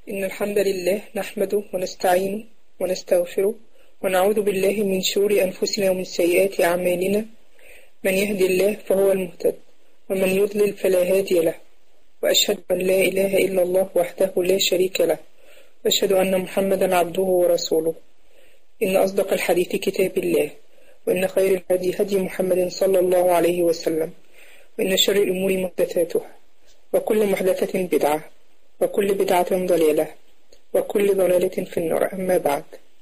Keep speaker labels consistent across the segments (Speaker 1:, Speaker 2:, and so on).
Speaker 1: إن الحمد لله نحمده ونستعينه ونستغفره ونعوذ بالله من شرور أنفسنا ومن سيئات أعمالنا من يهدي الله فهو المهتد ومن يضلل فلا هادي له وأشهد أن لا إله إلا الله وحده لا شريك له وأشهد أن محمدا عبده ورسوله إن أصدق الحديث كتاب الله وإن خير الهدي هدي محمد صلى الله عليه وسلم وإن شر الأمور محدثاتها وكل محدثة بدعة وكل بدعة ضلالة وكل ضلالة في النار أما بعد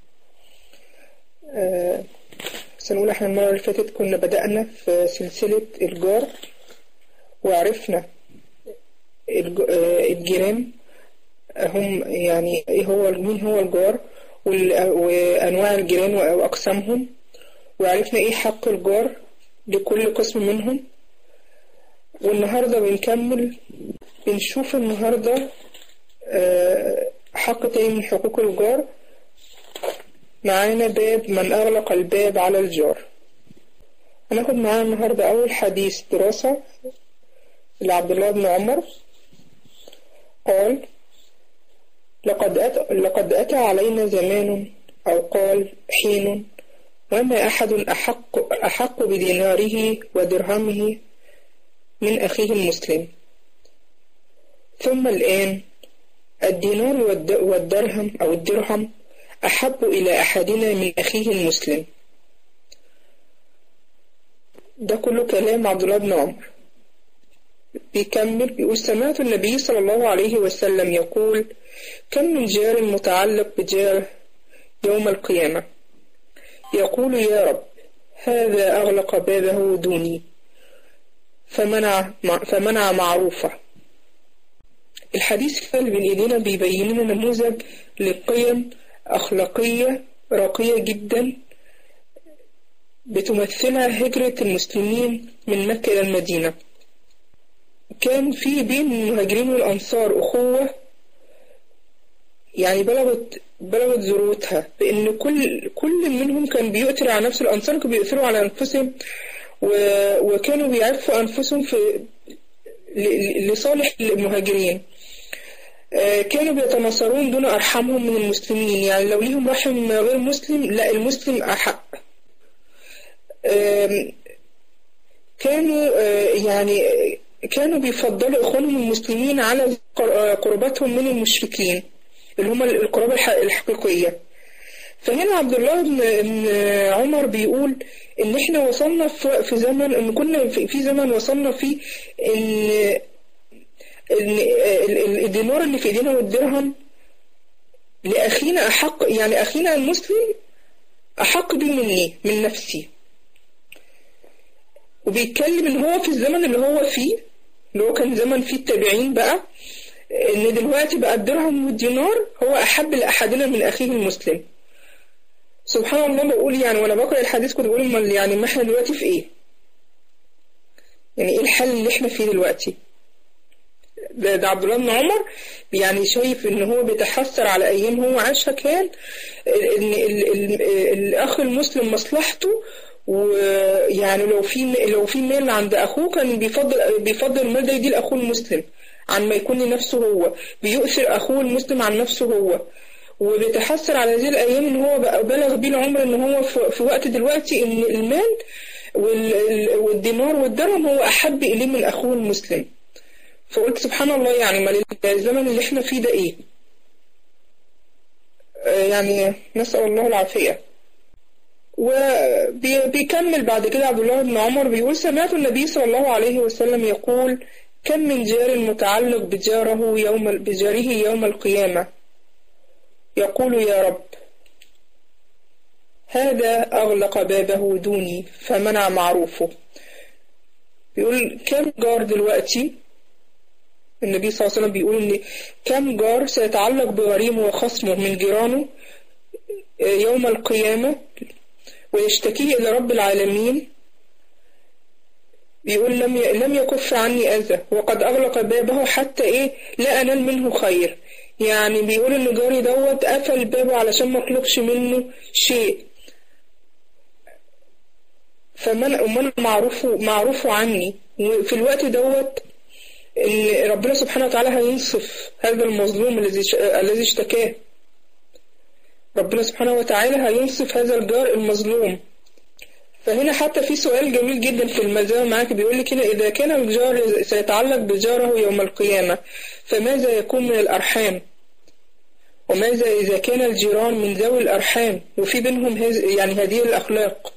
Speaker 1: آه سنقول احنا المرة اللي فاتت كنا بدأنا في سلسلة الجار وعرفنا الج- آه، الجيران هم يعني ايه هو مين هو الجار وال- وأنواع الجيران وأقسامهم وعرفنا ايه حق الجار لكل قسم منهم والنهاردة بنكمل بنشوف النهاردة آه، حق تاني من حقوق الجار معانا باب من أغلق الباب على الجار هناخد معانا النهاردة أول حديث دراسة لعبد الله بن عمر قال لقد أتى, لقد أتى علينا زمان أو قال حين وما أحد أحق, أحق بديناره ودرهمه من أخيه المسلم ثم الآن الدينار والد- والدرهم أو الدرهم أحب إلى أحدنا من أخيه المسلم ده كله كلام عبد الله بن عمر بيكمل بيقول سمعت النبي صلى الله عليه وسلم يقول كم من جار متعلق بجاره يوم القيامة يقول يا رب هذا أغلق بابه دوني فمنع فمنع معروفه الحديث اللي بين ايدينا بيبين لنا نموذج لقيم أخلاقية راقية جدا بتمثلها هجرة المسلمين من مكة إلى المدينة كان في بين المهاجرين والأنصار أخوة يعني بلغت بلغت ذروتها بأن كل كل منهم كان بيؤثر على نفس الأنصار كانوا بيؤثروا على أنفسهم و... وكانوا بيعرفوا أنفسهم في ل- لصالح المهاجرين آه، كانوا بيتناصرون دون أرحامهم من المسلمين يعني لو ليهم رحم غير مسلم لا المسلم أحق آم، كانوا آه، يعني كانوا بيفضلوا إخوانهم المسلمين على قر- آه، قربتهم من المشركين اللي هم القرابة الح- الحقيقية فهنا عبد الله بن بن عمر بيقول ان احنا وصلنا في في زمن ان كنا في في زمن وصلنا فيه ان ان ال- ال- الدينار اللي في ايدينا والدرهم لاخينا احق يعني اخينا المسلم احق بيه مني من نفسي وبيتكلم ان هو في الزمن اللي هو فيه اللي هو كان زمن فيه التابعين بقى ان دلوقتي بقى الدرهم والدينار هو احب لاحدنا من اخيه المسلم سبحان الله بقول يعني وانا بقرا الحديث كنت بقول امال يعني ما احنا دلوقتي في ايه يعني ايه الحل اللي احنا فيه دلوقتي ده, ده عبد الله بن عمر يعني شايف ان هو بيتحسر على ايام هو عاشها كان ان ال- ال- الاخ المسلم مصلحته ويعني لو في لو في مال عند اخوه كان بيفضل بيفضل المال ده يديه لاخوه المسلم عن ما يكون لنفسه هو بيؤثر اخوه المسلم عن نفسه هو وبيتحسر على هذه الايام ان هو بقى بلغ بيه العمر ان هو في في وقت دلوقتي ان المال وال- والدينار والدرهم هو احب اليه من اخوه المسلم فقلت سبحان الله يعني ما الزمن اللي احنا فيه ده ايه آه، يعني نسأل الله العافية وبيكمل بعد كده عبد الله بن عمر بيقول سمعت النبي صلى الله عليه وسلم يقول كم من جار متعلق بجاره يوم بجاره يوم القيامة يقول يا رب هذا أغلق بابه دوني فمنع معروفه بيقول كم جار دلوقتي النبي صلى الله عليه وسلم بيقول ان كم جار سيتعلق بغريمه وخصمه من جيرانه يوم القيامة ويشتكيه إلى رب العالمين بيقول لم ي... لم يكف عني أذى وقد أغلق بابه حتى إيه لا أنال منه خير يعني بيقول إن جاري دوت قفل بابه علشان ما اطلبش منه شيء فمن ومن معروفه معروفه عني وفي الوقت دوت ان ربنا سبحانه وتعالى هينصف هذا المظلوم الذي الذي اشتكاه ربنا سبحانه وتعالى هينصف هذا الجار المظلوم فهنا حتى في سؤال جميل جدا في المزام معاك بيقول لك هنا إذا كان الجار سيتعلق بجاره يوم القيامة فماذا يكون من الأرحام وماذا إذا كان الجيران من ذوي الأرحام وفي بينهم يعني هذه الأخلاق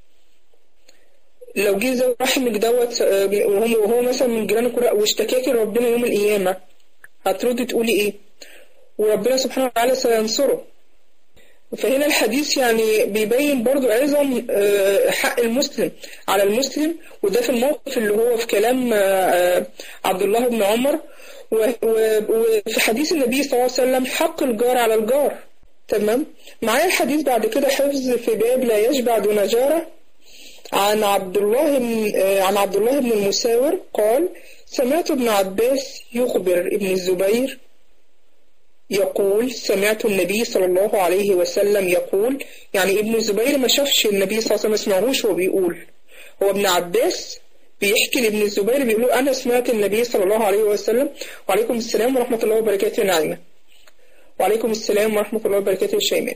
Speaker 1: لو جه ذوي رحمك دوت وهو, وهو مثلا من جيرانك واشتكاكي لربنا يوم القيامة هتردي تقولي إيه وربنا سبحانه وتعالى سينصره فهنا الحديث يعني بيبين برضو عظم حق المسلم على المسلم وده في الموقف اللي هو في كلام عبد الله بن عمر وفي حديث النبي صلى الله عليه وسلم حق الجار على الجار تمام معايا الحديث بعد كده حفظ في باب لا يشبع دون جاره عن عبد الله بن عن عبد الله بن المساور قال سمعت ابن عباس يخبر ابن الزبير يقول سمعت النبي صلى الله عليه وسلم يقول يعني ابن الزبير ما شافش النبي صلى الله عليه وسلم ما سمعهوش وهو بيقول هو ابن عباس بيحكي لابن الزبير بيقول أنا سمعت النبي صلى الله عليه وسلم وعليكم السلام ورحمة الله وبركاته نعيمة وعليكم السلام ورحمة الله وبركاته شيماء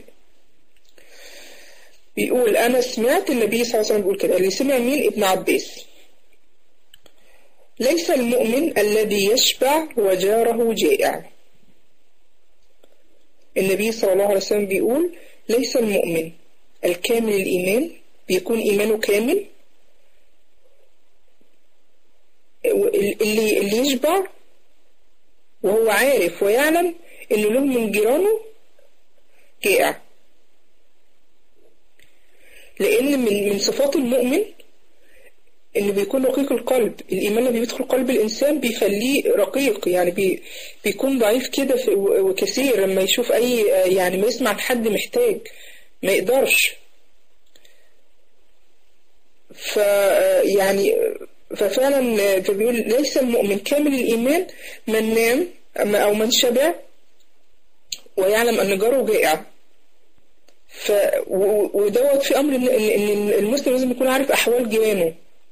Speaker 1: بيقول أنا سمعت النبي صلى الله عليه وسلم بيقول كده اللي سمع مين ابن عباس ليس المؤمن الذي يشبع وجاره جائع النبي صلى الله عليه وسلم بيقول ليس المؤمن الكامل الإيمان بيكون إيمانه كامل اللي اللي يشبع وهو عارف ويعلم إنه له من جيرانه جائع لأن من من صفات المؤمن إنه بيكون رقيق القلب الإيمان لما بيدخل قلب الإنسان بيخليه رقيق يعني بي بيكون ضعيف كده وكثير لما يشوف أي يعني ما يسمع عن حد محتاج ما يقدرش ف يعني ففعلا فبيقول ليس المؤمن كامل الإيمان من نام أو من شبع ويعلم أن جاره جائع ف ودوت في أمر إن إن المسلم لازم يكون عارف أحوال جيرانه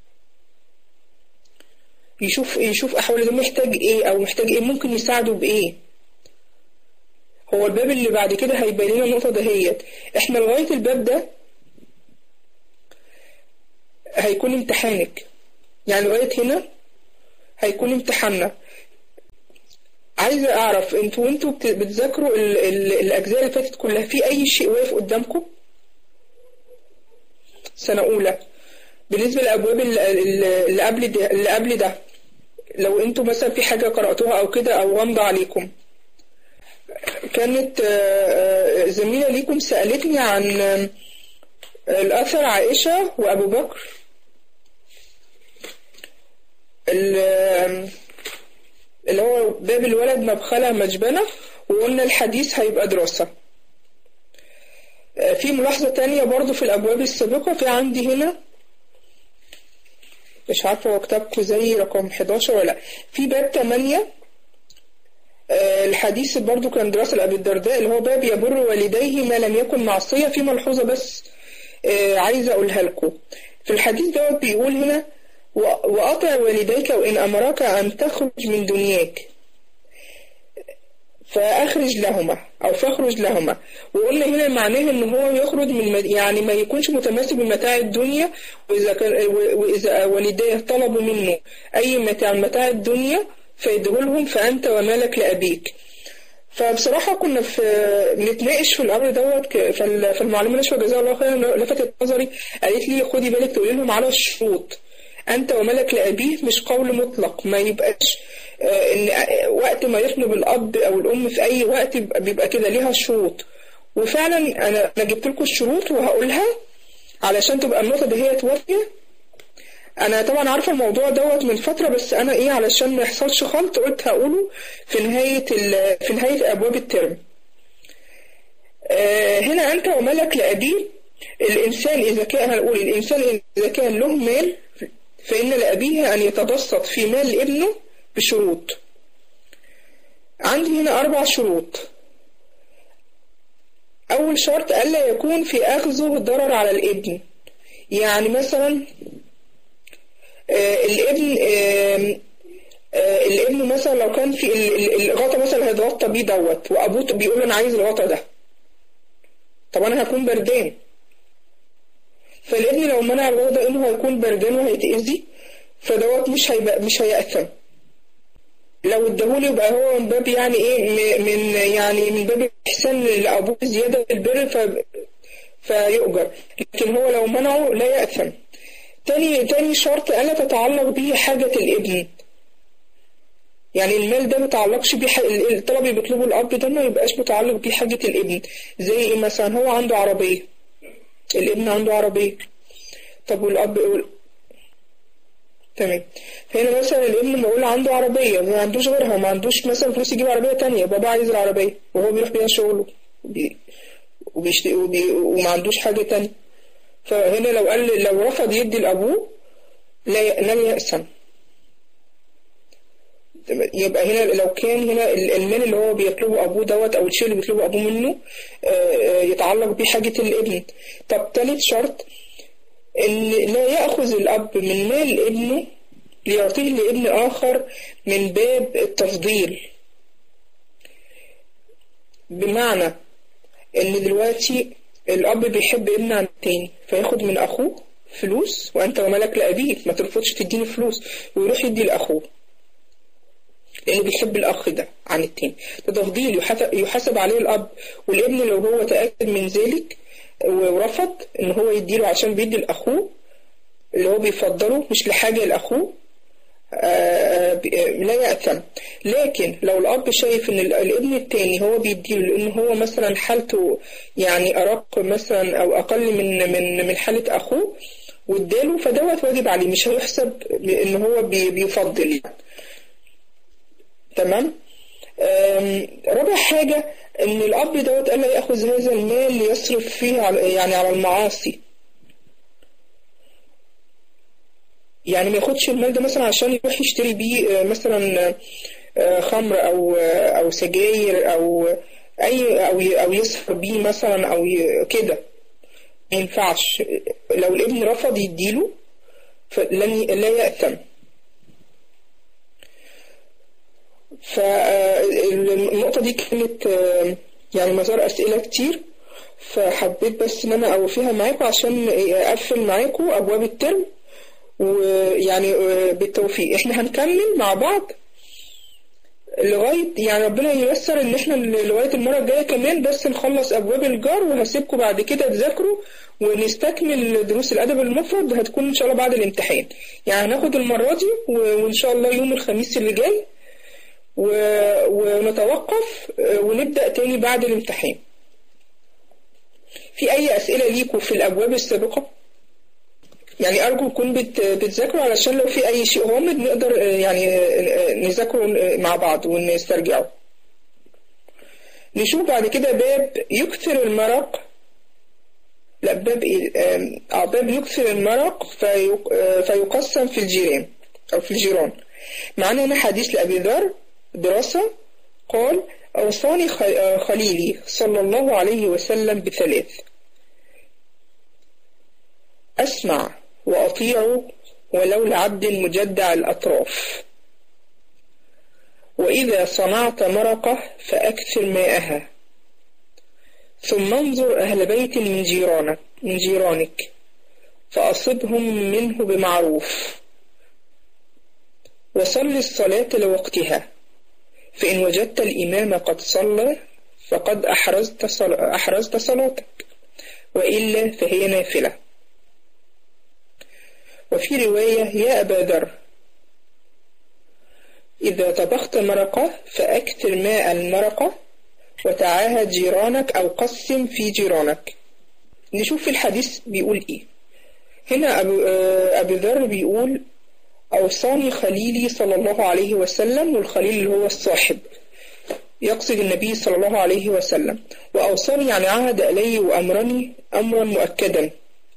Speaker 1: يشوف يشوف أحواله ده محتاج إيه أو محتاج إيه ممكن يساعده بإيه هو الباب اللي بعد كده هيبين لنا النقطة دهيت إحنا لغاية الباب ده هيكون امتحانك يعني لغاية هنا هيكون امتحاننا عايزة أعرف أنتوا وأنتوا بتذاكروا ال ال الأجزاء اللي فاتت كلها في أي شيء واقف قدامكم؟ سنة أولى بالنسبة للأبواب اللي قبل ده اللي قبل ده لو أنتوا مثلا في حاجة قرأتوها أو كده أو غامضة عليكم كانت زميلة ليكم سألتني عن الأثر عائشة وأبو بكر اللي هو باب الولد مبخلة مجبنة وقلنا الحديث هيبقى دراسة في ملاحظة تانية برضو في الأبواب السابقة في عندي هنا مش عارفة هو كتابكم زي رقم 11 ولا في باب 8 الحديث برضو كان دراسة لأبي الدرداء اللي هو باب يبر والديه ما لم يكن معصية في ملحوظة بس عايزة أقولها لكم في الحديث دوت بيقول هنا وأطع والديك وإن أمرك أن تخرج من دنياك فأخرج لهما أو فاخرج لهما وقلنا هنا معناه إن هو يخرج من يعني ما يكونش متمسك بمتاع الدنيا وإذا كان وإذا والديه طلبوا منه أي متاع متاع الدنيا فيدهلهم فأنت ومالك لأبيك فبصراحة كنا في بنتناقش في الأمر دوت فالمعلمة نشوى جزاها الله خيرا لفتت نظري قالت لي خدي بالك تقولي لهم على الشروط أنت وملك لأبيه مش قول مطلق ما يبقاش إن وقت ما يطلب الأب أو الأم في أي وقت بيبقى كده ليها شروط وفعلا أنا أنا جبت لكم الشروط وهقولها علشان تبقى النقطة دي هي توافية أنا طبعا عارفة الموضوع دوت من فترة بس أنا إيه علشان ما يحصلش خلط قلت هقوله في نهاية في نهاية أبواب الترم هنا أنت وملك لأبيه الإنسان إذا كان هنقول الإنسان إذا كان له مال فإن لأبيه أن يتبسط في مال ابنه بشروط عندي هنا أربع شروط أول شرط ألا يكون في أخذه ضرر على الابن يعني مثلا آه الابن آه آه الابن مثلا لو كان في الغطا مثلا هيتغطى بيه دوت وابوه بيقول له انا عايز الغطا ده طب انا هكون بردان فالابن لو منع الغطا انه هيكون بردان وهيتأذي فدوت مش هيبقى مش هيأثم لو اداهولي يبقى هو من باب يعني ايه من يعني من باب الاحسان لابوه زياده في البر ف فيؤجر لكن هو لو منعه لا يأثم تاني تاني شرط ألا تتعلق به حاجة الابن يعني المال ده ما يتعلقش بيه الطلب اللي بيطلبه الأب ده ما يبقاش متعلق بيه حاجة الابن زي إيه مثلا هو عنده عربية الابن عنده عربية طب والأب يقول تمام هنا مثلا الابن بقول عنده عربية ما عندوش غيرها ما عندوش مثلا فلوس يجيب عربية تانية بابا عايز العربية وهو بيروح بيها شغله وبيشتري وبي... وما عندوش حاجة تانية فهنا لو قال لو رفض يدي لأبوه لا لن يأسم يبقى هنا لو كان هنا المال اللي هو بيطلبه أبوه دوت أو الشيء اللي بيطلبه أبوه منه يتعلق بحاجة الابن طب تالت شرط إن لا يأخذ الأب من مال ابنه ليعطيه لابن آخر من باب التفضيل بمعنى إن دلوقتي الأب بيحب ابن عن التاني فياخد من أخوه فلوس وأنت ومالك لأبيك ما ترفضش تديني فلوس ويروح يدي لأخوه لأنه بيحب الأخ ده عن التاني ده تفضيل يحاسب عليه الأب والابن لو هو تأكد من ذلك ورفض إن هو يديله عشان بيدي لأخوه اللي هو بيفضله مش لحاجة لأخوه لا يأثم لكن لو الأب شايف إن الابن التاني هو بيديله لأن هو مثلا حالته يعني أرق مثلا أو أقل من من من حالة أخوه واداله فدوت واجب عليه مش هيحسب إن هو بيفضل يعني. تمام رابع حاجة إن الأب دوت قال يأخذ هذا المال ليصرف فيه يعني على المعاصي يعني ما ياخدش المال ده مثلا عشان يروح يشتري بيه مثلا خمر او او سجاير او اي او او يسهر بيه مثلا او كده ما ينفعش لو الابن رفض يديله فلن لا يأثم فالنقطة دي كانت يعني مزار أسئلة كتير فحبيت بس إن أنا أوفيها معاكم عشان أقفل معاكم أبواب الترم ويعني بالتوفيق احنا هنكمل مع بعض لغاية يعني ربنا ييسر ان احنا لغاية المرة الجاية كمان بس نخلص ابواب الجار وهسيبكم بعد كده تذاكروا ونستكمل دروس الادب المفرد هتكون ان شاء الله بعد الامتحان يعني هناخد المرة دي وان شاء الله يوم الخميس اللي جاي ونتوقف ونبدأ تاني بعد الامتحان في اي اسئلة ليكم في الابواب السابقة؟ يعني أرجو تكون بتذاكروا علشان لو في أي شيء غامض نقدر يعني نذاكره مع بعض ونسترجعه نشوف بعد كده باب يكثر المرق لا باب إيه باب يكثر المرق فيقسم في الجيران أو في الجيران معنا هنا حديث لأبي ذر دراسة قال أوصاني خليلي صلى الله عليه وسلم بثلاث أسمع وأطيع ولو لعبد مجدع الأطراف وإذا صنعت مرقة فأكثر ماءها ثم انظر أهل بيت من جيرانك من جيرانك فأصبهم منه بمعروف وصل الصلاة لوقتها فإن وجدت الإمام قد صلى فقد أحرزت, صل... أحرزت صلاتك وإلا فهي نافلة وفي رواية يا أبا ذر إذا طبخت مرقة فأكثر ماء المرقة وتعاهد جيرانك أو قسم في جيرانك نشوف في الحديث بيقول إيه هنا أبو, أبو ذر بيقول أوصاني خليلي صلى الله عليه وسلم والخليل اللي هو الصاحب يقصد النبي صلى الله عليه وسلم وأوصاني يعني عهد إلي وأمرني أمرا مؤكدا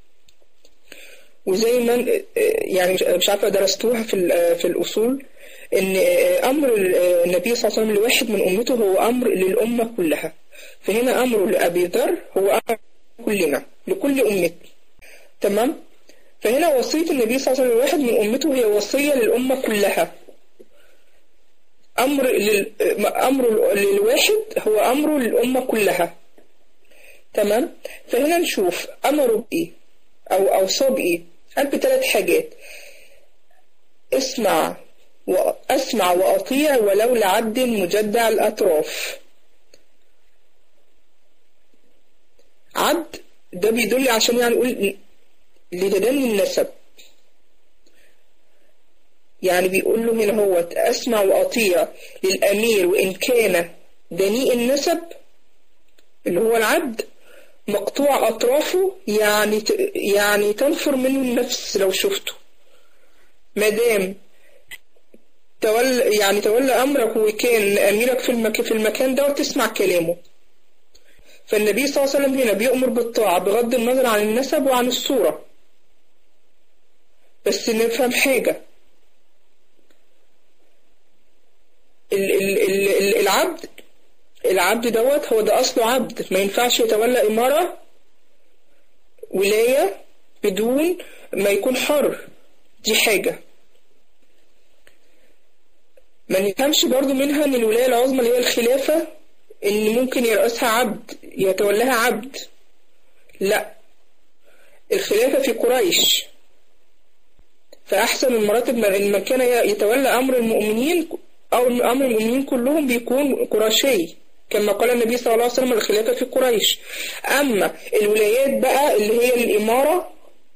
Speaker 1: وزي ما يعني مش عارفة درستوها في في الأصول إن أمر النبي صلى الله عليه وسلم لواحد من أمته هو أمر للأمة كلها فهنا أمره لأبي ذر هو أمر كلنا لكل أمة تمام فهنا وصية النبي صلى الله عليه وسلم لواحد من أمته هي وصية للأمة كلها أمر لل... أمر للواحد هو أمر للأمة كلها تمام فهنا نشوف أمره بإيه أو أوصاه بإيه قال بثلاث حاجات اسمع وأسمع وأطيع ولو لعبد مجدع الأطراف عبد ده بيدل عشان يعني نقول لتدني النسب يعني بيقول له هنا هو أسمع وأطيع للأمير وإن كان دنيء النسب اللي هو العبد مقطوع أطرافه يعني يعني تنفر منه النفس لو شفته مادام تولى يعني تولى أمرك وكان أميرك في المكان في المكان ده وتسمع كلامه فالنبي صلى الله عليه وسلم هنا بيأمر بالطاعة بغض النظر عن النسب وعن الصورة بس نفهم حاجة ال ال ال العبد العبد دوت هو ده أصله عبد ما ينفعش يتولى إمارة ولاية بدون ما يكون حر دي حاجة ما نفهمش برضو منها ان الولاية العظمى اللي هي الخلافة ان ممكن يرأسها عبد يتولاها عبد لا الخلافة في قريش فأحسن المراتب من كان يتولى أمر المؤمنين أو أمر المؤمنين كلهم بيكون قرشي كما قال النبي صلى الله عليه وسلم الخلافة في قريش أما الولايات بقى اللي هي الإمارة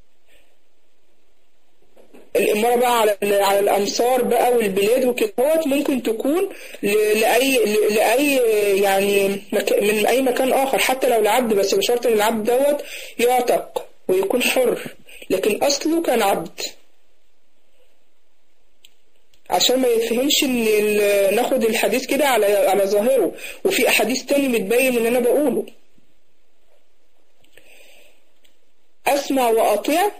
Speaker 1: الإمارة بقى على على الأمصار بقى والبلاد وكده ممكن تكون لأي لأي يعني من أي مكان آخر حتى لو العبد بس بشرط إن العبد دوت يعتق ويكون حر لكن أصله كان عبد عشان ما يفهمش ان ناخد الحديث كده على على ظاهره وفي احاديث تاني بتبين اللي انا بقوله اسمع واطيع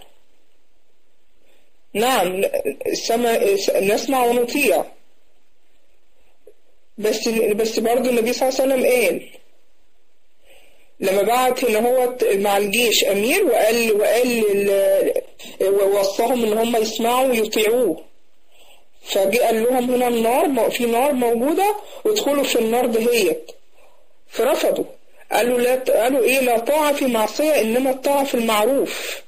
Speaker 1: نعم سمع نسمع ونطيع بس بس برضه النبي صلى الله عليه وسلم قال لما بعت هنا هو مع الجيش امير وقال وقال ووصاهم ان هم يسمعوا ويطيعوه فجاء قال لهم هنا النار في نار موجودة وادخلوا في النار دهيت فرفضوا قالوا لا قالوا ايه لا طاعة في معصية انما الطاعة في المعروف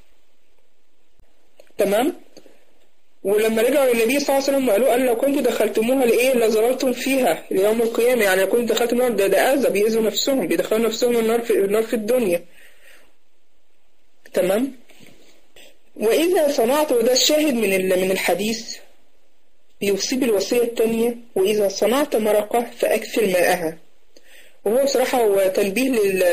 Speaker 1: تمام ولما رجعوا للنبي صلى الله عليه وسلم قالوا قال لو كنتوا دخلتموها لايه لظللتم فيها ليوم القيامة يعني لو كنتوا دخلتم النار ده ده اذى بيأذوا نفسهم بيدخلوا نفسهم النار في النار في الدنيا تمام وإذا صنعت وده الشاهد من من الحديث بيصيب الوصية التانية وإذا صنعت مرقة فأكثر ماءها وهو بصراحة هو تنبيه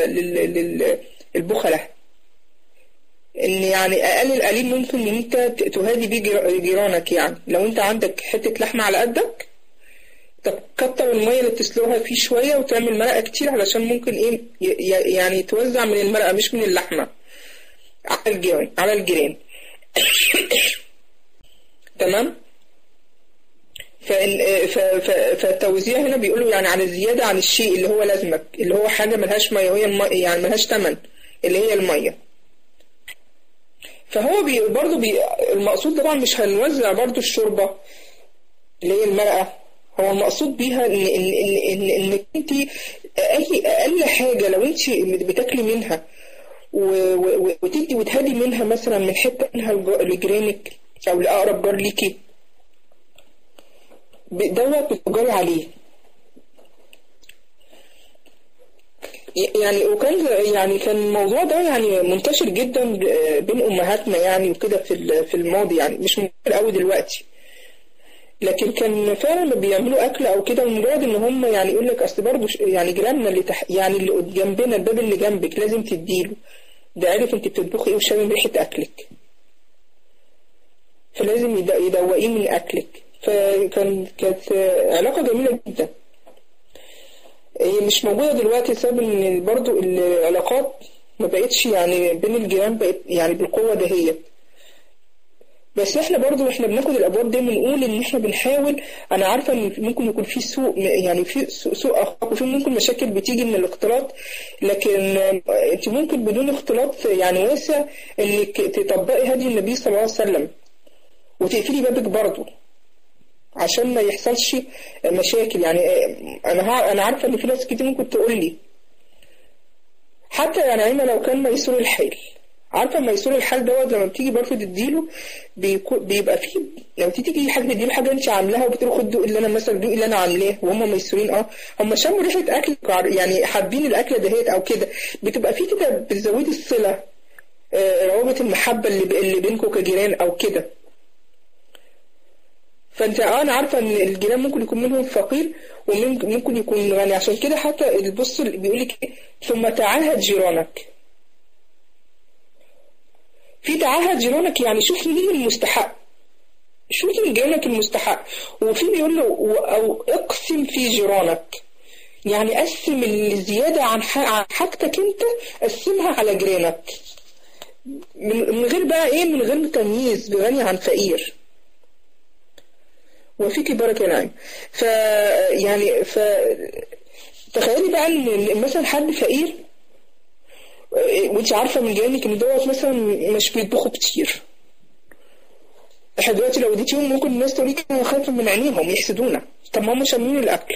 Speaker 1: للبخلة إن يعني أقل القليل ممكن إن أنت تهادي بيه جيرانك يعني لو أنت عندك حتة لحمة على قدك تكتر المية اللي تسلقها فيه شوية وتعمل مرقة كتير علشان ممكن إيه يعني توزع من المرقة مش من اللحمة على الجيران على الجيران تمام فالتوزيع هنا بيقولوا يعني عن الزيادة عن الشيء اللي هو لازمك اللي هو حاجة ملهاش مية وهي المية يعني ملهاش تمن اللي هي المية فهو بي برضه بي المقصود طبعا مش هنوزع برضه الشوربة اللي هي المرقة هو المقصود بيها ان ان ان ان انك انت اي اقل حاجة لو انت بتاكلي منها وتدي وتهدي منها مثلا من حتة منها لجيرانك او لاقرب جار ليكي دوت بتجري عليه يعني وكان يعني كان الموضوع ده يعني منتشر جدا بين امهاتنا يعني وكده في في الماضي يعني مش منتشر قوي دلوقتي لكن كان فعلا بيعملوا اكل او كده مجرد ان هم يعني يقول لك اصل برضه يعني جيراننا اللي تح يعني اللي جنبنا الباب اللي جنبك لازم تديله ده عارف انت بتطبخي ايه وشامم ريحه اكلك فلازم يدوقيه من اكلك فكان كانت علاقة جميلة جدا هي مش موجودة دلوقتي بسبب ان برضو العلاقات ما بقتش يعني بين الجيران بقت يعني بالقوة دهيت بس احنا برضو احنا بناخد الابواب دي بنقول ان احنا بنحاول انا عارفة ان ممكن يكون في سوء يعني في سوء اخلاق وفي ممكن مشاكل بتيجي من الاختلاط لكن انت ممكن بدون اختلاط يعني واسع انك تطبقي هدي النبي صلى الله عليه وسلم وتقفلي بابك برضو عشان ما يحصلش مشاكل يعني انا انا عارفه ان في ناس كتير ممكن تقول لي حتى يعني عينة لو كان ميسور الحال عارفه ميسور الحال دوت لما بتيجي برضه تديله بيبقى فيه لما تيجي حاجه تديله حاجه انت عاملاها وبتقول خد دوق اللي انا مثلا دوق اللي انا عاملاه وهم ميسورين اه هم شموا ريحه اكل يعني حابين الاكله دهيت او كده بتبقى فيه كده بتزودي الصله روابط المحبه اللي اللي بينكم كجيران او كده فانت اه انا عارفه ان الجيران ممكن يكون منهم فقير وممكن يكون غني عشان كده حتى البص بيقول لك ثم تعاهد جيرانك في تعاهد جيرانك يعني شوف مين المستحق شوف من جيرانك المستحق وفي بيقول له او اقسم في جيرانك يعني قسم الزيادة عن حاجتك انت قسمها على جيرانك من غير بقى ايه من غير تمييز بغني عن فقير وفيك بركة نعم ف يعني ف تخيلي بقى ان مثلا حد فقير وانت عارفه من جانك ان دوت مثلا مش بيطبخوا كتير احنا دلوقتي لو اديتيهم ممكن الناس تقول لك انا خايفه من عينيهم يحسدونا طب ما هم شامين الاكل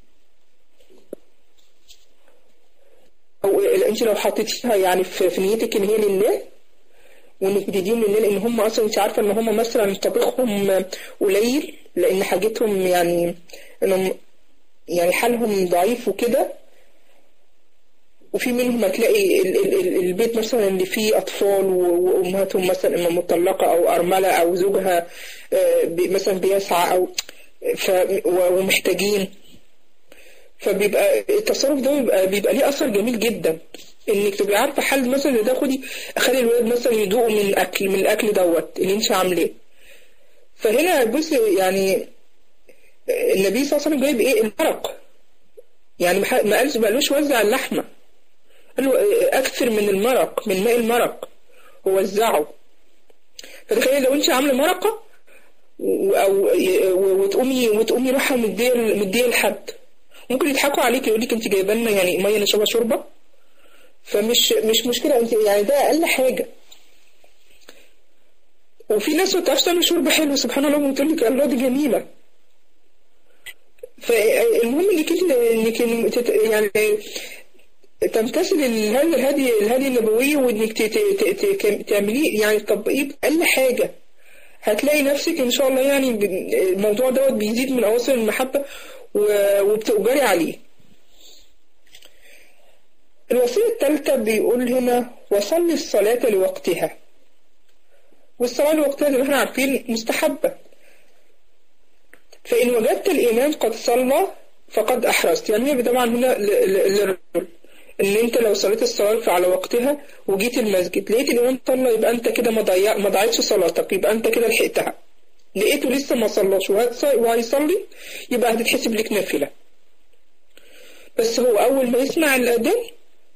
Speaker 1: او انت لو حطيتيها يعني في نيتك ان هي لله وانك بتديهم لله لان هم اصلا انت عارفه ان هم مثلا طبخهم قليل لان حاجتهم يعني انهم يعني حالهم ضعيف وكده وفي منهم هتلاقي البيت مثلا اللي فيه أطفال وأمهاتهم مثلا إما مطلقة أو أرملة أو زوجها مثلا بيسعى أو ومحتاجين فبيبقى التصرف ده بيبقى, بيبقى ليه أثر جميل جدا إنك تبقي عارفة حل مثلا ده خدي أخلي الولاد مثلا يدوقوا من الأكل من الأكل دوت اللي أنت عاملاه فهنا بص يعني النبي صلى الله عليه وسلم جايب إيه المرق يعني ما قالش ما قالوش وزع اللحمه قال له أكثر من المرق من ماء المرق ووزعه فتخيل لو أنت عاملة مرقة أو وتقومي وتقومي رايحة مدية مدية لحد ممكن يضحكوا عليك يقول لك أنت جايبه لنا يعني مية نشربها شوربة فمش مش مشكلة أنت يعني ده أقل حاجة وفي ناس ما بتعرفش تعمل شوربة حلوة سبحان الله بتقول لك الله دي جميلة فالمهم انك انك يعني تمتثل هذا الهدي الهدي النبوي وانك تعمليه يعني تطبقيه بأقل حاجة هتلاقي نفسك ان شاء الله يعني الموضوع دوت بيزيد من اواصر المحبة وبتؤجري عليه الوصية الثالثة بيقول هنا وصلي الصلاة لوقتها والصلاة لوقتها زي ما احنا عارفين مستحبة فإن وجدت الإمام قد صلى فقد أحرزت يعني هي طبعا هنا للرجل ان انت لو صليت الصلاة على وقتها وجيت المسجد لقيت الامام صلى يبقى انت كده ما ضيع ما ضيعتش صلاتك يبقى انت كده لحقتها لقيته لسه ما صلاش وهيصلي يبقى هتتحسب لك نافلة بس هو اول ما يسمع الاذان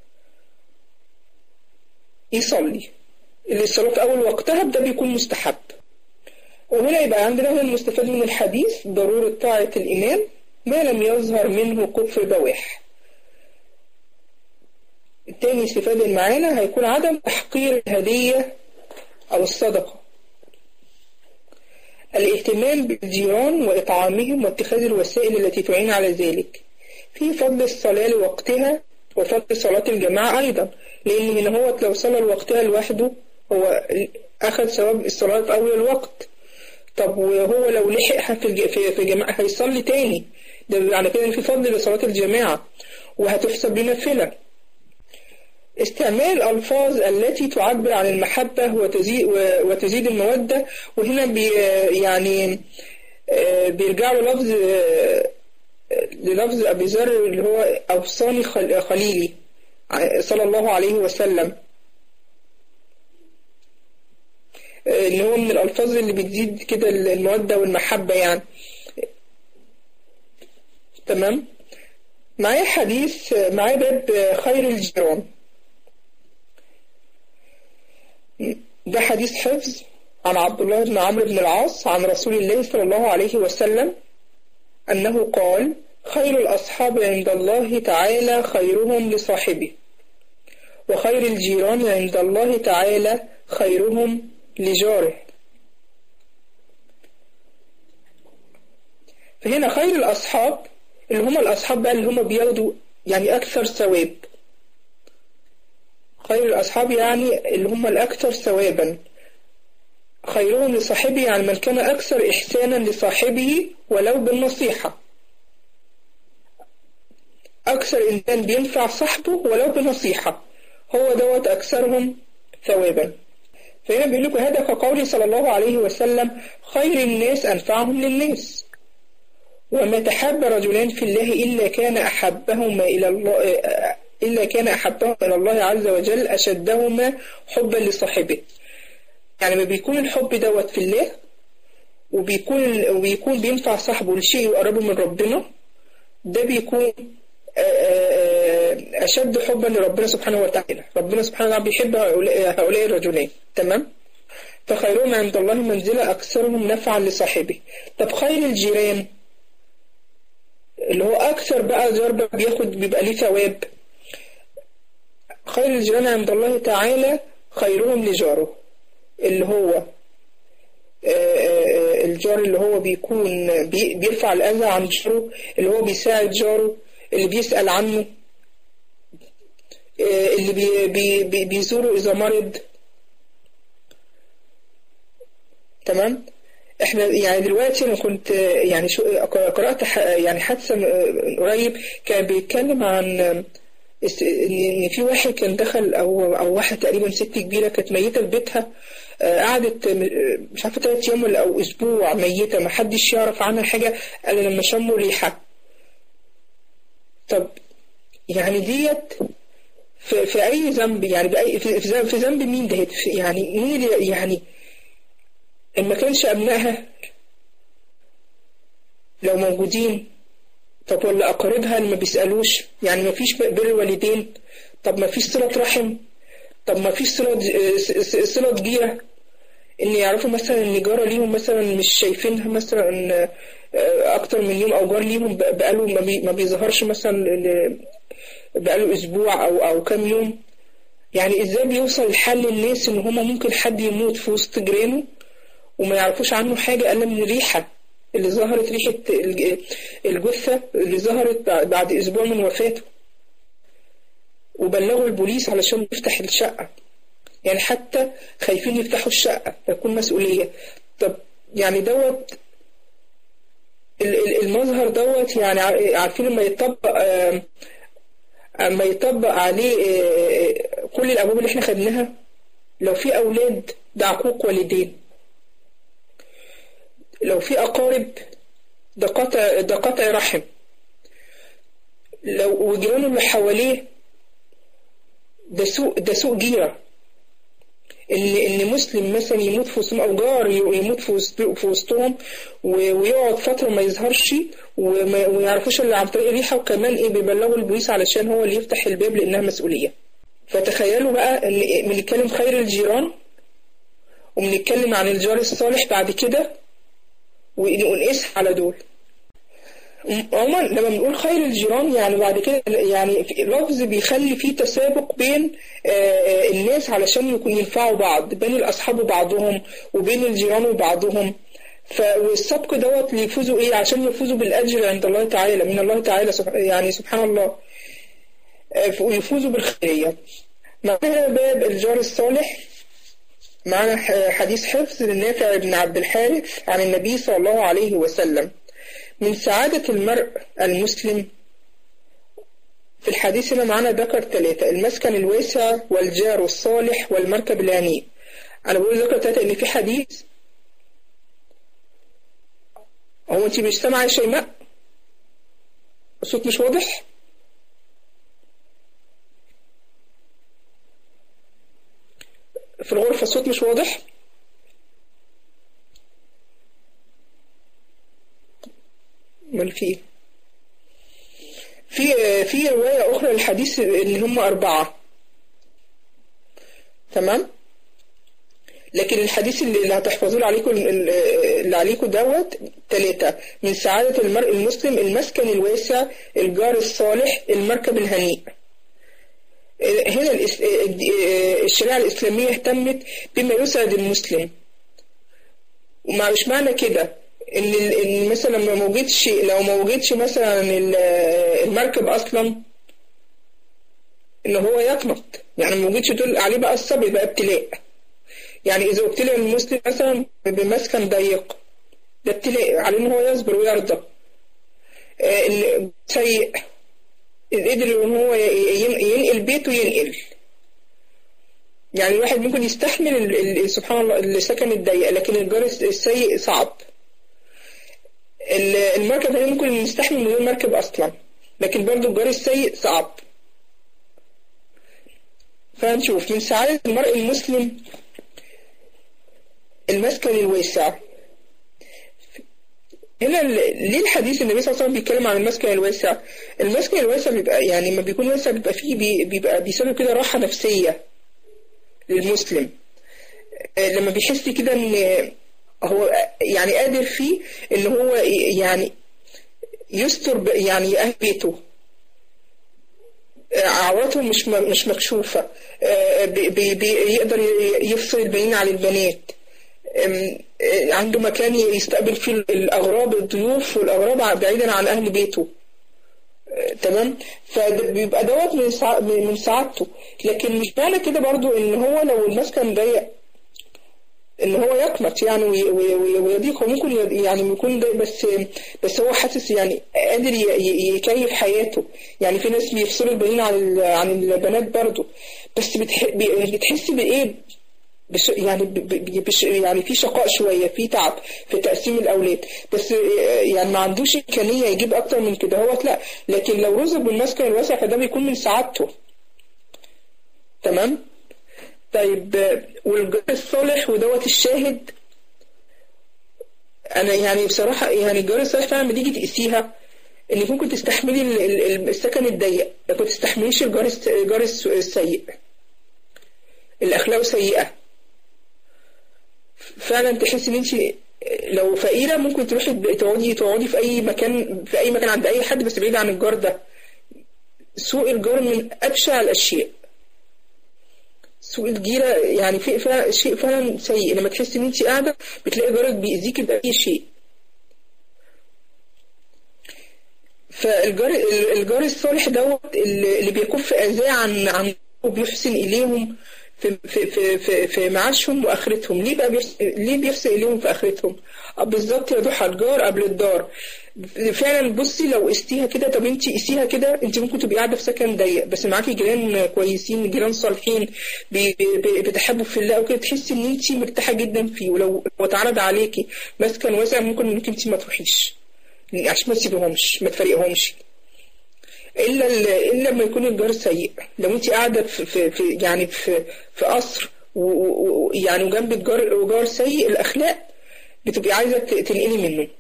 Speaker 1: يصلي اللي الصلاة اول وقتها ده بيكون مستحب وهنا يبقى عندنا هنا المستفاد من الحديث ضرورة طاعة الإمام ما لم يظهر منه كفر بواح التاني استفادة معانا هيكون عدم تحقير الهدية أو الصدقة الاهتمام بالجيران وإطعامهم واتخاذ الوسائل التي تعين على ذلك في فضل الصلاة لوقتها وفضل صلاة الجماعة أيضا لأن هنا هو لو صلى لوقتها لوحده هو أخذ ثواب الصلاة في أول الوقت طب وهو لو لحقها في في الجماعة هيصلي تاني ده على كده في فضل لصلاة الجماعة وهتحسب لنافلة استعمال الألفاظ التي تعبر عن المحبة وتزيد, وتزيد المودة وهنا بي يعني بيرجعوا للفظ للفظ أبي ذر اللي هو أوصاني خليلي صلى الله عليه وسلم اللي هو من الألفاظ اللي بتزيد كده المودة والمحبة يعني تمام معايا حديث معايا باب خير الجيران ده حديث حفظ عن عبد الله بن عمرو بن العاص عن رسول الله صلى الله عليه وسلم أنه قال خير الأصحاب عند الله تعالى خيرهم لصاحبه وخير الجيران عند الله تعالى خيرهم لجاره فهنا خير الأصحاب اللي هم الأصحاب بقى اللي هم بياخدوا يعني أكثر ثواب خير الأصحاب يعني اللي هم الأكثر ثوابا خيرهم لصاحبه يعني من كان أكثر إحسانا لصاحبه ولو بالنصيحة أكثر إنسان بينفع صاحبه ولو بنصيحة هو دوت أكثرهم ثوابا فهنا بيقول لكم هذا كقوله صلى الله عليه وسلم خير الناس أنفعهم للناس وما تحب رجلان في الله إلا كان أحبهما إلى الله إلا كان أحبهما إلى الله عز وجل أشدهما حبا لصاحبه يعني ما بيكون الحب دوت في الله وبيكون وبيكون بينفع صاحبه لشيء يقربه من ربنا ده بيكون أشد حبا لربنا سبحانه وتعالى ربنا سبحانه وتعالى بيحب هؤلاء الرجلين تمام فخيرهم عند الله منزلة أكثرهم نفعا لصاحبه طب خير الجيران اللي هو أكثر بقى ضربة بياخد بيبقى ليه ثواب خير الجيران عند الله تعالى خيرهم لجاره اللي هو الجار اللي هو بيكون بيرفع الأذى عن جاره اللي هو بيساعد جاره اللي بيسأل عنه اللي بي بي بي بيزوره إذا مرض تمام احنا يعني دلوقتي انا كنت يعني شو قرأت يعني حادثة قريب كان بيتكلم عن ان في واحد كان دخل او او واحده تقريبا ست كبيره كانت ميته في بيتها قعدت مش عارفه ثلاث ايام ولا او اسبوع ميته ما حدش يعرف عنها حاجه الا لما شموا ريحه طب يعني ديت في, في اي ذنب يعني بأي في, في ذنب مين دهت يعني مين اللي يعني ان ما كانش ابنائها لو موجودين طب ولا اقاربها اللي ما بيسالوش يعني ما فيش بر الوالدين طب ما فيش صله رحم طب ما فيش صله صله جيره ان يعرفوا مثلا ان جاره ليهم مثلا مش شايفينها مثلا اكتر من يوم او جار ليهم بقاله ما بيظهرش مثلا بقاله اسبوع او او كام يوم يعني ازاي بيوصل الحل للناس ان هما ممكن حد يموت في وسط جيرانه وما يعرفوش عنه حاجه الا من ريحه اللي ظهرت ريحة الجثة اللي ظهرت بعد أسبوع من وفاته وبلغوا البوليس علشان يفتح الشقة يعني حتى خايفين يفتحوا الشقة فيكون مسؤولية طب يعني دوت المظهر دوت يعني عارفين لما يطبق اما يطبق عليه كل الابواب اللي احنا خدناها لو في اولاد ده عقوق والدين لو في أقارب ده قطع ده قطع رحم لو وجيرانه اللي حواليه ده سوء ده سوء جيرة إن إن مسلم مثلا يموت في وسطهم أو جار يموت في وسط في وسطهم ويقعد فترة ما يظهرش وما يعرفوش إلا عن طريق ريحة وكمان إيه بيبلغوا البوليس علشان هو اللي يفتح الباب لأنها مسؤولية فتخيلوا بقى إن بنتكلم خير الجيران وبنتكلم عن الجار الصالح بعد كده ونقيس على دول عموما لما بنقول خير الجيران يعني بعد كده يعني لفظ بيخلي فيه تسابق بين الناس علشان يكون ينفعوا بعض بين الاصحاب وبعضهم وبين الجيران وبعضهم والسبق دوت ليفوزوا ايه عشان يفوزوا بالاجر عند الله تعالى من الله تعالى يعني سبحان الله ويفوزوا بالخيريه معنا باب الجار الصالح معنا حديث حفظ للنافع بن عبد الحارث عن النبي صلى الله عليه وسلم من سعادة المرء المسلم في الحديث هنا معنا ذكر ثلاثة المسكن الواسع والجار الصالح والمركب الهنيء أنا بقول ذكر ثلاثة إن في حديث هو أنت مش سامعة يا شيماء؟ الصوت مش واضح؟ في الغرفة الصوت مش واضح امال في في في رواية أخرى للحديث إن هم أربعة تمام لكن الحديث اللي هتحفظوه عليكم اللي عليكم دوت ثلاثة من سعادة المرء المسلم المسكن الواسع الجار الصالح المركب الهنيء هنا الشريعة الإسلامية اهتمت بما يسعد المسلم ومع مش معنى كده ان ان مثلا لما ما وجدش لو ما وجدش مثلا المركب اصلا ان هو يقنط يعني ما وجدش تقول عليه بقى الصبر يبقى ابتلاء يعني اذا ابتلي المسلم مثلا بمسكن ضيق ده ابتلاء عليه ان هو يصبر ويرضى سيء قدر ان هو ينقل بيته ينقل يعني الواحد ممكن يستحمل سبحان الله السكن الضيق لكن الجار السيء صعب المركب هي ممكن نستحمل من غير مركب اصلا لكن برضه الجار السيء صعب فهنشوف من سعادة المرء المسلم المسكن الواسع هنا ليه الحديث النبي صلى الله عليه وسلم بيتكلم عن المسكن الواسع المسكن الواسع بيبقى يعني لما بيكون واسع بيبقى فيه بيبقى بيسبب كده راحة نفسية للمسلم لما بيحس كده ان هو يعني قادر فيه ان هو يعني يستر يعني اهل بيته عوراتهم مش مش مكشوفة بي بيقدر يفصل البنين عن البنات عنده مكان يستقبل فيه الأغراب الضيوف والأغراب بعيدا عن أهل بيته تمام فبيبقى دوت من سع... من سعادته لكن مش معنى كده برضو ان هو لو المسكن ضيق ان هو يقنط يعني ويضيق هو ممكن يعني يكون ضيق بس بس هو حاسس يعني قادر يكيف حياته يعني في ناس بيفصلوا البنين عن عن البنات برضو بس بتح... بتحس بايه بش يعني بش يعني في شقاء شويه في تعب في تقسيم الاولاد بس يعني ما عندوش امكانيه يجيب اكتر من كده هو لا لكن لو رزق بالمسكن الواسع فده بيكون من سعادته تمام طيب والجار الصالح ودوت الشاهد انا يعني بصراحه يعني الجار الصالح فعلا لما تيجي تقيسيها انك ممكن تستحملي السكن الضيق لكن ما تستحمليش الجار الجار السيء الاخلاق سيئه فعلا تحس ان انت لو فقيره ممكن تروحي تقعدي تقعدي في اي مكان في اي مكان عند اي حد بس بعيد عن الجار ده سوء الجار من ابشع الاشياء سوء الجيرة يعني في فعلا شيء فعلا سيء لما تحس ان انت قاعده بتلاقي جارك بيأذيك بأي شيء فالجار الجار الصالح دوت اللي بيكف اذاه عن عن وبيحسن اليهم في في في في, في معاشهم واخرتهم ليه بقى بيحسن ليه بيحسن اليهم في اخرتهم بالظبط يا ضحى الجار قبل الدار فعلا بصي لو قستيها كده طب انت قسيها كده انت ممكن تبقي قاعده في سكن ضيق بس معاكي جيران كويسين جيران صالحين بتحبوا في الله وكده تحسي ان انت مرتاحه جدا فيه ولو اتعرض عليكي مسكن واسع ممكن انك انت ما تروحيش عشان ما تسيبيهمش ما تفرقيهمش الا الا لما يكون الجار سيء لو انت قاعده في, في, في يعني في في قصر ويعني وجنب جار جار سيء الاخلاق بتبقي عايزه تنقلي منه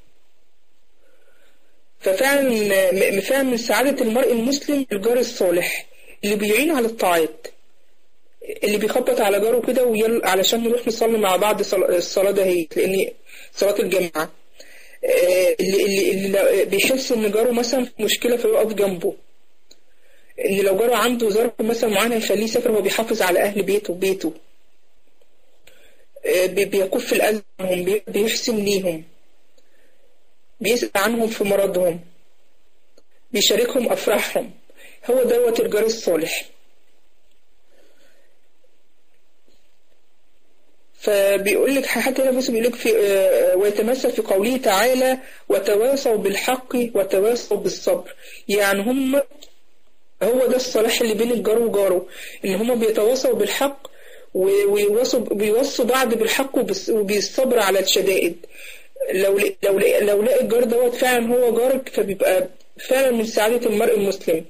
Speaker 1: ففعلا فعلا من سعادة المرء المسلم الجار الصالح اللي بيعين على الطاعات اللي بيخبط على جاره كده ويل علشان نروح نصلي مع بعض الصلاة دهيت لأن صلاة الجماعة اللي, اللي, اللي بيحس إن جاره مثلا في مشكلة فيقف جنبه إن لو جاره عنده ظرف مثلا معين هيخليه يسافر هو بيحافظ على أهل بيته بيته بيكف الأذى عنهم بيحسن ليهم بيسأل عنهم في مرضهم بيشاركهم أفراحهم هو دوت الجار الصالح فبيقول لك حتى هنا بص بيقول لك في ويتمثل في قوله تعالى وتواصوا بالحق وتواصوا بالصبر يعني هم هو ده الصلاح اللي بين الجار وجاره ان هم بيتواصوا بالحق ويوصوا بيوصوا بعض بالحق وبالصبر على الشدائد لو لو لو لقى الجار دوت فعلا هو جارك فبيبقى فعلا من سعادة المرء المسلم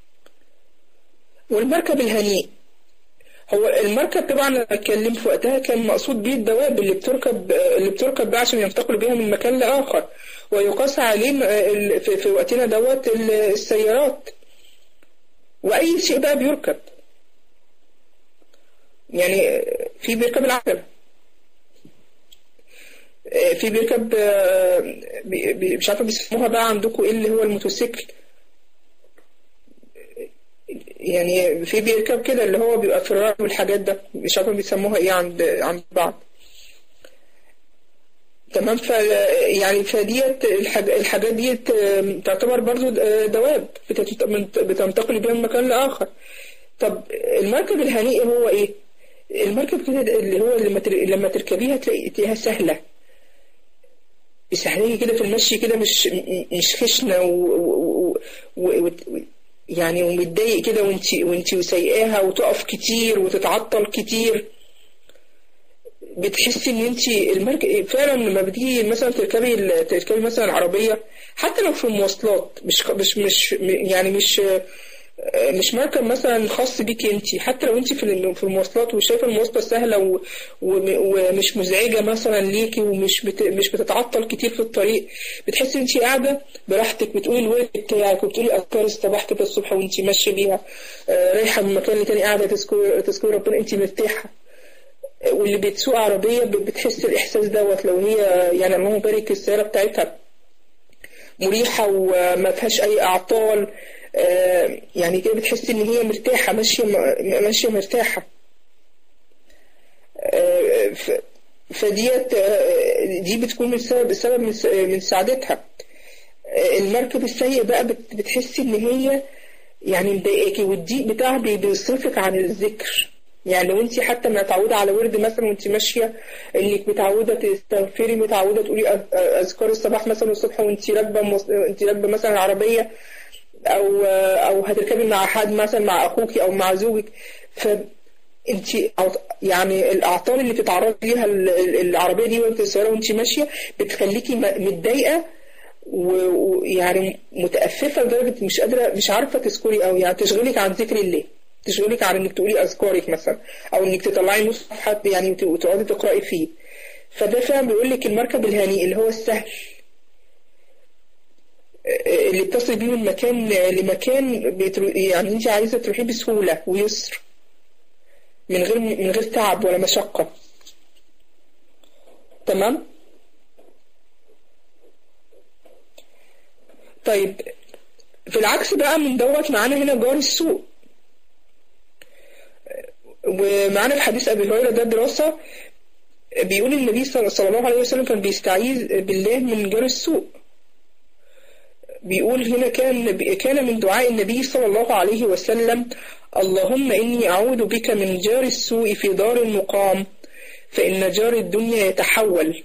Speaker 1: والمركب الهنيء هو المركب طبعا انا اتكلم في وقتها كان مقصود بيه الدواب اللي بتركب اللي بتركب بقى عشان ينتقلوا بيها من مكان لاخر ويقاس عليه في, في وقتنا دوت السيارات واي شيء بقى بيركب يعني في بيركب العجله في بيركب مش عارفه بيسموها بقى عندكم ايه اللي هو الموتوسيكل يعني في بيركب كده اللي هو بيبقى في الرعب والحاجات ده مش عارفه بيسموها ايه عند عند بعض تمام ف يعني فديت الحاج... الحاجات ديت آم، تعتبر برضو آه، دواب بتت- من- بتنتقل بين مكان لآخر طب المركب الهنيء هو ايه المركب كده اللي هو لما تر... لما تركبيها تلاقي تلاقيها سهلة سهلية كده في المشي كده مش م- مش خشنة و... و... و... و... و... يعني ومتضايق كده وانت وانت سايقاها وتقف كتير وتتعطل كتير بتحسي ان انت المركب فعلا لما بتيجي مثلا تركبي ال- تركبي مثلا عربيه حتى لو في المواصلات مش مش مش يعني مش مش مركب مثلا خاص بيكي انت حتى لو انت في الم- في المواصلات وشايفه المواصله سهله و- وم- ومش مزعجه مثلا ليكي ومش بت مش بتتعطل كتير في الطريق بتحسي انت قاعده براحتك بتقولي الورد بتاعك وبتقولي اذكار الصباح كده الصبح وانت ماشيه بيها آه، رايحه من مكان لتاني قاعده تذكري تذكري ربنا انت مرتاحه واللي بتسوق عربية ب- بتحس الإحساس دوت لو هي يعني اللهم بارك السيارة بتاعتها مريحة وما فيهاش أي أعطال آه، يعني كده بتحس إن هي مرتاحة ماشية م- ماشية مرتاحة آه، ف- فديت آه، دي بتكون من سبب سبب من س- من سعادتها آه، المركب السيء بقى بت- بتحسي إن هي يعني مضايقاكي والضيق بتاعها بي- بيصرفك عن الذكر يعني لو انت حتى متعوده على ورد مثلا وانت ماشيه انك متعوده تستغفري متعوده تقولي أذ- اذكار الصباح مثلا الصبح وانت راكبه مواص- انت راكبه مثلا عربيه او او هتركبي مع حد مثلا مع اخوك او مع زوجك ف انت يعني الاعطال اللي بتتعرضي ليها ال- ال- العربيه دي وانت سايره وانت ماشيه بتخليكي م- متضايقه و- ويعني متأففة لدرجة مش قادرة مش عارفة تذكري أو يعني تشغلك عن ذكر الله تشغلك عن إنك تقولي أذكارك مثلا أو إنك تطلعي نص صفحة يعني وت- وتقعدي تقرأي فيه فده فعلا بيقول لك المركب الهنيء اللي هو السهل آه، اللي بتصل بيه من مكان لمكان بترو- يعني انت عايزة تروحيه بسهولة ويسر من غير من غير تعب ولا مشقة تمام طيب في العكس بقى من دوت معانا هنا جار السوق ومعانا في حديث أبي هريرة ده دراسة بيقول النبي صلى صلى الله عليه وسلم كان بيستعيذ بالله من جار السوء بيقول هنا كان كان من دعاء النبي صلى الله عليه وسلم اللهم إني أعوذ بك من جار السوء في دار المقام فإن جار الدنيا يتحول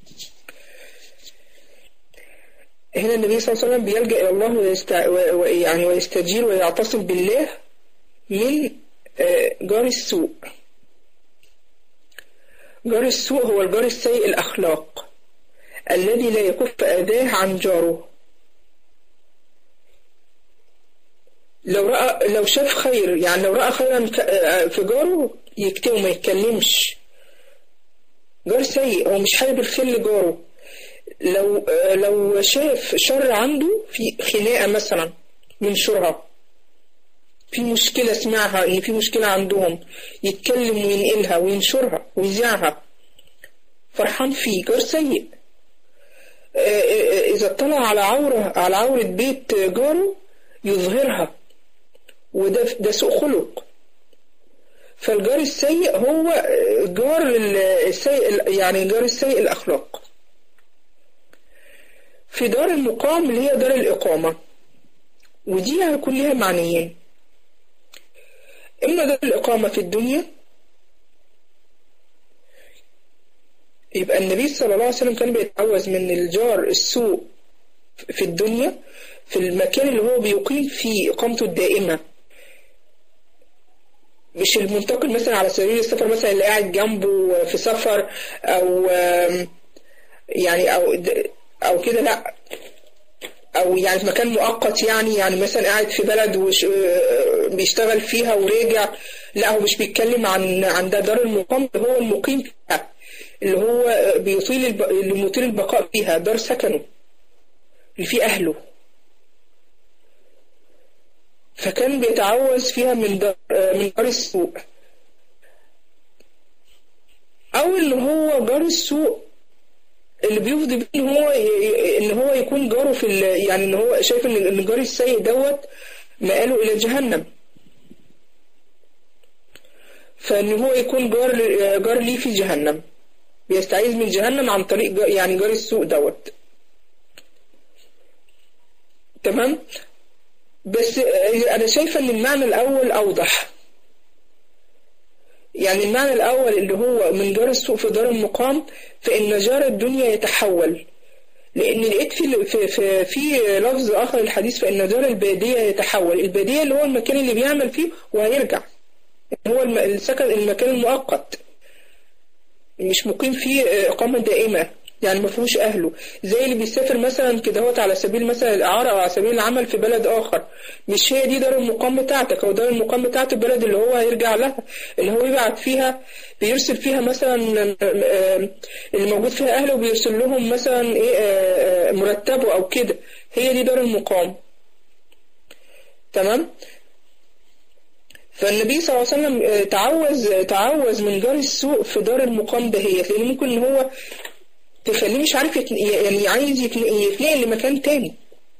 Speaker 1: هنا النبي صلى الله عليه وسلم بيلجأ إلى الله ويست... ويعني ويستجير ويعتصم بالله من آه، جار السوء جار السوء هو الجار السيء الأخلاق الذي لا يكف أذاه عن جاره لو رأى لو شاف خير يعني لو رأى خيرا ك- آه، في جاره يكتمه ما يتكلمش جار سيء هو مش حابب الخير لجاره لو آه، لو شاف شر عنده في خناقة مثلا ينشرها في مشكلة سمعها إن في مشكلة عندهم يتكلم وينقلها وينشرها ويذيعها فرحان فيه جار سيء آه، آه، إذا اطلع على عورة على عورة بيت جاره يظهرها وده ده سوء خلق فالجار السيء هو جار السيء يعني جار السيء الأخلاق في دار المقام اللي هي دار الإقامة ودي هيكون لها معنيين إما دار الإقامة في الدنيا يبقى النبي صلى الله عليه وسلم كان بيتعوذ من الجار السوء في الدنيا في المكان اللي هو بيقيم فيه إقامته الدائمة مش المنتقل مثلا على سبيل السفر مثلا اللي قاعد جنبه في سفر أو آم، يعني أو د- أو كده لأ أو يعني في مكان مؤقت يعني يعني مثلا قاعد في بلد وش آه، بيشتغل فيها ورجع لا هو مش بيتكلم عن عن ده دار المقام اللي هو المقيم فيها اللي هو آه، بيطيل الب... اللي مطيل البقاء فيها دار سكنه اللي فيه أهله فكان بيتعوذ فيها من دار آه، من دار السوء أو اللي هو جار السوء اللي بيفضي بيه ان هو ي- ان هو يكون جاره في ال- يعني ان هو شايف ان ان جار السيء دوت مآله الى جهنم فان هو يكون جار ل- جار ليه في جهنم بيستعيذ من جهنم عن طريق جا يعني جار السوء دوت تمام بس انا شايفه ان المعنى الاول اوضح يعني المعنى الاول اللي هو من جار السوء في دار المقام فان جار الدنيا يتحول لان لقيت في في في, في لفظ اخر الحديث فان جار الباديه يتحول الباديه اللي هو المكان اللي بيعمل فيه وهيرجع هو السكن المكان المؤقت مش مقيم فيه إقامة دائمة يعني ما فيهوش أهله زي اللي بيسافر مثلا كده هوت على سبيل مثلا الإعارة أو على سبيل العمل في بلد آخر مش هي دي دار المقام بتاعتك أو دار المقام بتاعت البلد اللي هو هيرجع لها اللي هو يبعت فيها بيرسل فيها مثلا اللي موجود فيها أهله وبيرسل لهم مثلا إيه مرتبه أو كده هي دي دار المقام تمام فالنبي صلى الله عليه وسلم تعوذ تعوذ من جار السوء في دار المقام دهيت لان ممكن ان هو تخليه مش عارف يتن... يعني عايز يتنقل لمكان تاني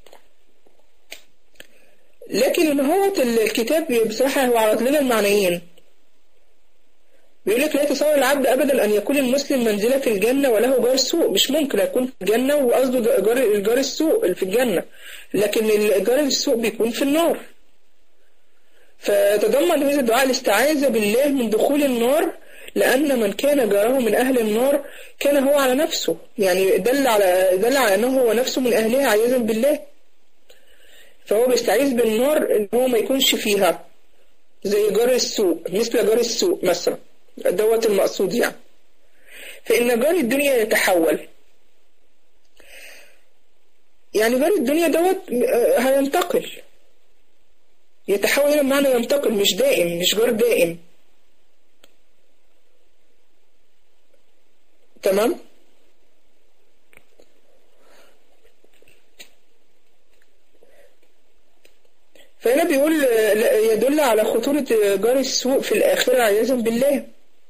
Speaker 1: لكن هو الكتاب بصراحة هو عرض لنا المعنيين بيقول لك لا يتصور العبد ابدا ان يكون المسلم منزله في الجنه وله جار السوء مش ممكن يكون في الجنه وقصده جار جار السوء اللي في الجنه لكن جار السوء بيكون في النار فتضمن هذا الدعاء الاستعاذة بالله من دخول النار لأن من كان جاره من أهل النار كان هو على نفسه يعني دل على دل على أنه هو نفسه من أهلها عياذا بالله فهو بيستعيذ بالنار إن هو ما يكونش فيها زي جار السوء مثل جار السوء مثلا دوت المقصود يعني فإن جار الدنيا يتحول يعني جار الدنيا دوت هينتقل يتحول إلى معنى ينتقل مش دائم مش جار دائم تمام فهنا بيقول يدل على خطورة جار السوء في الآخرة عياذا بالله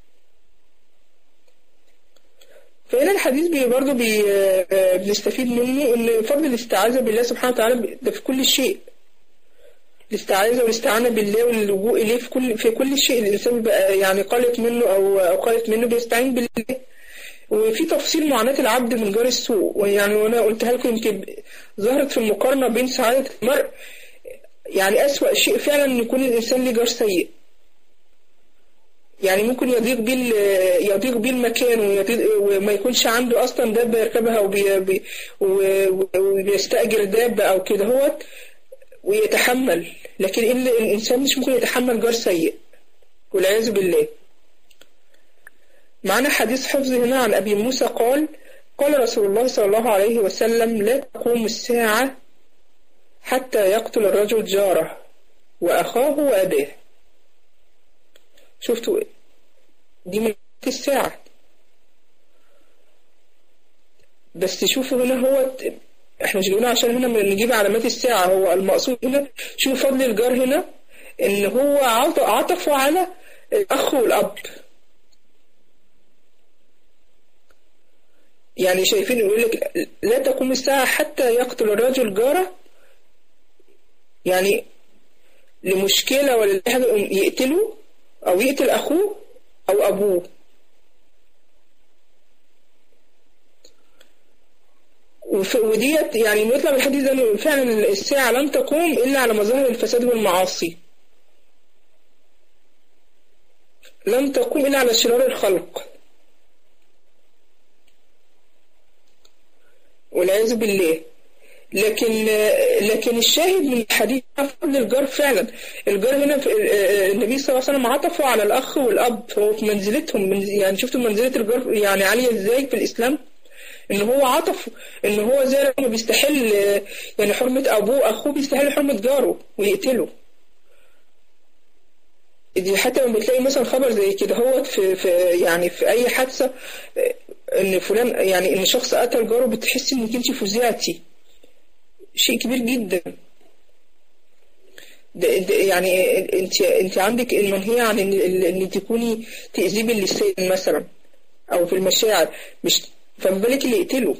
Speaker 1: فهنا الحديث بي برضه بي بنستفيد منه ان فضل الاستعاذة بالله سبحانه وتعالى ده في كل شيء الاستعاذة والاستعانة بالله واللجوء إليه في كل في كل شيء الإنسان بقى يعني قالت منه أو أو قالت منه بيستعين بالله وفي تفصيل معاناة العبد من جار السوء ويعني وأنا قلتها لكم يمكن ظهرت في المقارنة بين سعادة المرء يعني أسوأ شيء فعلا إن يكون الإنسان ليه جار سيء يعني ممكن يضيق بيه يضيق بيه المكان وما يكونش عنده أصلا دابة يركبها وبي وبيستأجر دابة أو كده هوت ويتحمل لكن إن الإنسان مش ممكن يتحمل جار سيء والعياذ بالله معنا حديث حفظ هنا عن أبي موسى قال قال رسول الله صلى الله عليه وسلم لا تقوم الساعة حتى يقتل الرجل جاره وأخاه وأباه شفتوا دي من الساعة بس شوفوا هنا هو احنا مش جايبينها عشان هنا نجيب علامات الساعة هو المقصود هنا شوف فضل الجار هنا ان هو عطفه على الاخ والاب يعني شايفين يقول لك لا تقوم الساعة حتى يقتل الرجل جاره يعني لمشكلة ولا حاجة يقتله أو يقتل أخوه أو أبوه وديت يعني بيطلع من الحديث ده فعلا الساعة لن تقوم إلا على مظاهر الفساد والمعاصي لن تقوم إلا على شرار الخلق والعياذ بالله لكن لكن الشاهد من الحديث فضل الجار فعلا الجار هنا في النبي صلى الله عليه وسلم عطفوا على الأخ والأب هو في منزلتهم يعني شفتوا منزلة الجار يعني عالية ازاي في الإسلام ان هو عطف ان هو زي ما بيستحل يعني حرمة ابوه اخوه بيستحل حرمة جاره ويقتله دي حتى لما بتلاقي مثلا خبر زي كده هو في, في يعني في اي حادثة ان فلان يعني ان شخص قتل جاره بتحس انك انت فزعتي شيء كبير جدا ده ده يعني انت انت عندك المنهية عن ان, إن تكوني تأذيه باللسان مثلا او في المشاعر مش فما بالك اللي يقتله